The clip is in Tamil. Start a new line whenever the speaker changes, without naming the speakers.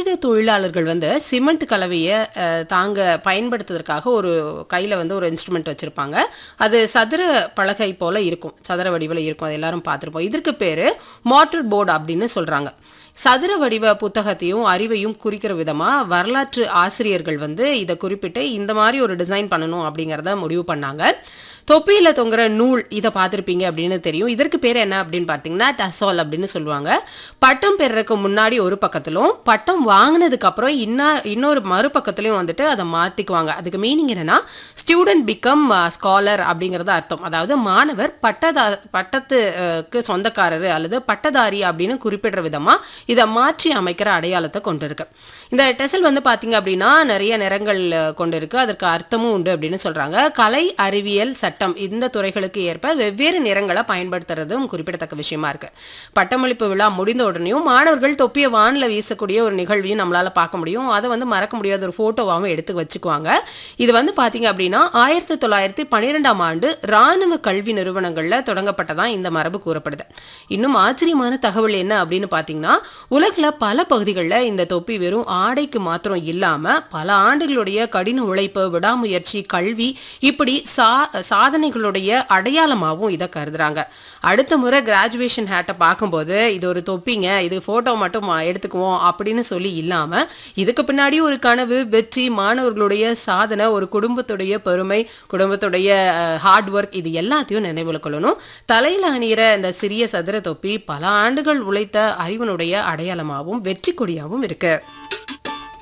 கட்டிட தொழிலாளர்கள் வந்து சிமெண்ட் கலவையை அஹ், தாங்க பயன்படுத்துவதற்காக ஒரு கையில் வந்து ஒரு இன்ஸ்ட்ருமெண்ட் வச்சுருப்பாங்க அது சதுர பலகை போல் இருக்கும் சதுர வடிவில் இருக்கும் அது எல்லாரும் பார்த்துருப்போம் இதற்கு பேர் மாட்டர் போர்டு அப்படின்னு சொல்கிறாங்க சதுர வடிவ புத்தகத்தையும் அறிவையும் குறிக்கிற விதமாக வரலாற்று ஆசிரியர்கள் வந்து இதை குறிப்பிட்டு இந்த மாதிரி ஒரு டிசைன் பண்ணணும் அப்படிங்கிறத முடிவு பண்ணாங்க தொப்பியில் தொங்குற நூல் இதை பார்த்துருப்பீங்க அப்படின்னு தெரியும் இதற்கு பேர் என்ன அப்படின்னு பார்த்தீங்கன்னா டசால் அப்படின்னு சொல்லுவாங்க பட்டம் பெறறதுக்கு முன்னாடி ஒரு பக்கத்திலும் பட்டம் வாங்கினதுக்கு அப்புறம் இன்ன இன்னொரு மறுபக்கத்துலையும் வந்துட்டு அதை மாற்றிக்குவாங்க அதுக்கு மீனிங் என்னன்னா ஸ்டூடெண்ட் பிகம் ஸ்காலர் அப்படிங்கிறது அர்த்தம் அதாவது மாணவர் பட்டதா பட்டத்துக்கு சொந்தக்காரர் அல்லது பட்டதாரி அப்படின்னு குறிப்பிடுற விதமாக இதை மாற்றி அமைக்கிற அடையாளத்தை கொண்டு இருக்கு இந்த டெசல் வந்து பார்த்தீங்க அப்படின்னா நிறைய நிறங்கள் அஹ், கொண்டு இருக்கு அதற்கு அர்த்தமும் உண்டு அப்படின்னு சொல்றாங்க கலை அறிவியல் சட்டம் இந்த துறைகளுக்கு ஏற்ப வெவ்வேறு நிறங்களை பயன்படுத்துறதும் குறிப்பிடத்தக்க விஷயமா இருக்கு பட்டமளிப்பு விழா முடிந்த உடனேயும் மாணவர்கள் தொப்பிய வானில் வீசக்கூடிய ஒரு நிகழ்வையும் நம்மளால பார்க்க முடியும் அதை வந்து மறக்க முடியாத ஒரு போட்டோவாகவும் எடுத்து வச்சுக்குவாங்க இது வந்து பார்த்தீங்க அப்படின்னா ஆயிரத்தி தொள்ளாயிரத்தி பன்னிரெண்டாம் ஆண்டு ராணுவ கல்வி நிறுவனங்கள்ல தொடங்கப்பட்டதான் இந்த மரபு கூறப்படுது இன்னும் ஆச்சரியமான தகவல் என்ன அப்படின்னு பார்த்தீங்கன்னா உலகில் பல பகுதிகளில் இந்த தொப்பி வெறும் ஆடைக்கு மாத்திரம் இல்லாம பல ஆண்டுகளுடைய கடின உழைப்பு விடாமுயற்சி கல்வி இப்படி சா சாதனைகளுடைய அடையாளமாகவும் இதை கருதுறாங்க அடுத்த முறை கிராஜுவேஷன் ஹேட்டை பார்க்கும்போது இது ஒரு தொப்பிங்க இது ஃபோட்டோ மட்டும் மா- எடுத்துக்குவோம் அப்படின்னு சொல்லி இல்லாம இதுக்கு பின்னாடி ஒரு கனவு வெற்றி மாணவர்களுடைய சாதனை ஒரு குடும்பத்துடைய பெருமை குடும்பத்துடைய ஹார்ட் ஒர்க் இது எல்லாத்தையும் நினைவில் கொள்ளணும் தலையில அணியிற இந்த சிறிய சதுர தொப்பி பல ஆண்டுகள் உழைத்த அறிவனுடைய அடையாளமாகவும் வெற்றி கொடியாகவும் இருக்கு